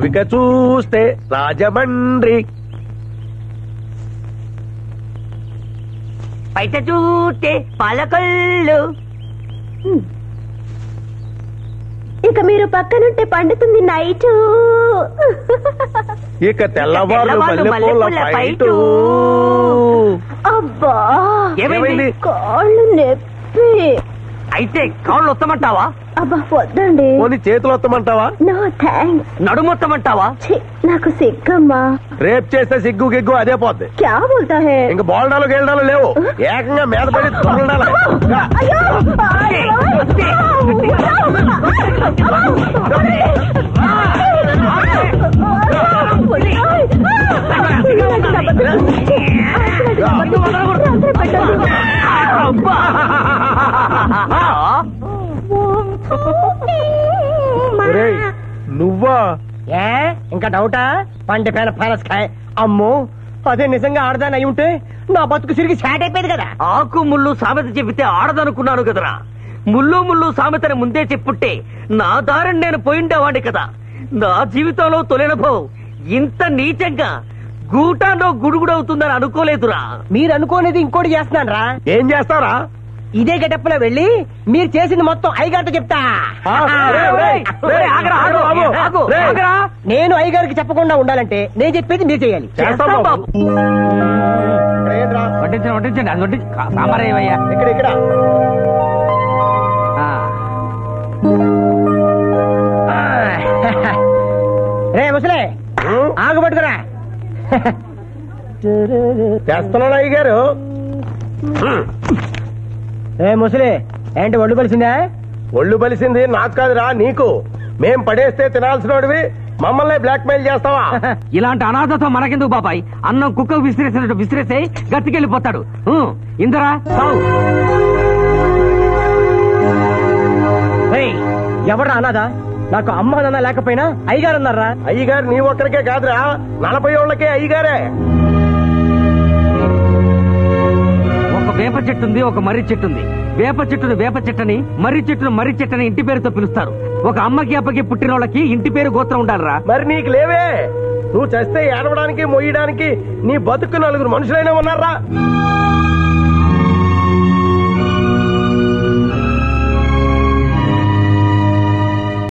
రవిక చూస్తే రాజమండ్రి బయట చూస్తే పాలకొల్లు ఇక మీరు పక్కనుంటే పండుతుంది నైట్ ఇక తెల్లవారు తెల్లవారు మల్లెపూల మల్లెపూల ఫైటు అబ్బా ఏమైంది కాళ్ళు నొప్పి అయితే కాళ్ళు వస్తామంటావా అబ్బా వద్దండి పోనీ చేతులు వస్తామంటావా నో థ్యాంక్స్ నడుము వస్తామంటావా ఛీ, నాకు సిగ్గమ్మా రేప్ చేస్తే సిగ్గు గిగ్గు అదే పోద్ది క్యా బోల్తా హే ఇంక బోల్డాలు గేల్డాలు లేవు ఏకంగా మీద పడి దొరలాలి అయ్యో ఒరేయ్, నువ్వా ఏ ఇంకా డౌటా పండి పైన పనసకాయ అమ్మో అదే నిజంగా ఆడదాని అయి ఉంటే నా బతుకు సిరిగి షాట్ అయిపోయింది కదా ఆకు ముళ్ళు సామెత చెబితే ఆడదనుకున్నాను కదరా ముళ్ళు ముళ్ళు సామెతని ముందే చెప్పుంటే నా దారిని నేను పోయిండేవాడి కదా నా జీవితంలో తొలినభవం ఇంత నీచంగా గూటాలో గుడుగుడవుతుందని అనుకోలేదురా మీరు అనుకోనేది ఇంకోటి చేస్తున్నాను రా ఏం చేస్తారా ఇదే గెటప్ లో వెళ్ళి మీరు చేసింది మొత్తం ఐగారితో చెప్తా ఆ, రేయ్, రేయ్, రేయ్, ఆగరా, ఆగు, బాబు, ఆగు, రేయ్. ఆగరా. నేను ఐగారికి చెప్పకుండా ఉండాలంటే నేను చెప్పేది మీరు చేయాలి చేస్తాం బాబు ఏంట్రా? వడ్డించండి వడ్డించండి అది వడ్డించి సాంబార్ ఏవయ్యా ఇక్కడ ఇక్కడ రే ముసలే ఉం? ఆగు పట్టుకురా చేస్తున్నాడు అయ్య గారు రే ముసలి ఏంటి ఒళ్ళు కలిసిందా ఒళ్ళు బలిసింది నాకు కాదురా నీకు మేం పడేస్తే తినాల్సినోడివి మమ్మల్ని బ్లాక్ మెయిల్ చేస్తావా ఇలాంటి అనాథతో మనకెందుకు బాబాయ్ అన్నం కుక్కకు విసిరేసినట్టు విసిరేసే గతికెళ్ళిపోతాడు ఊ, ఇందరా సావు రేయ్, ఎవడ్రా అనాదా నాకు అమ్మ నాన్న లేకపోయినా అయ్యగారు ఉన్నారా అయ్యగారు నీ ఒక్కరికే కాదురా నలభై ఏళ్ళకే అయ్యగారే ఒక వేప చెట్టు ఉంది ఒక మర్రి చెట్టు ఉంది వేప చెట్టును వేప చెట్టని మర్రి చెట్టును మర్రి చెట్టని ఇంటి పేరుతో పిలుస్తారు ఒక అమ్మకి అప్పకి పుట్టిన వాళ్ళకి ఇంటి పేరు గోత్రం ఉండాలిరా మరి నీకు లేవే నువ్వు చస్తే ఏడవడానికి మొయ్యడానికి నీ బతుకు నలుగురు మనుషులైనా ఉన్నారా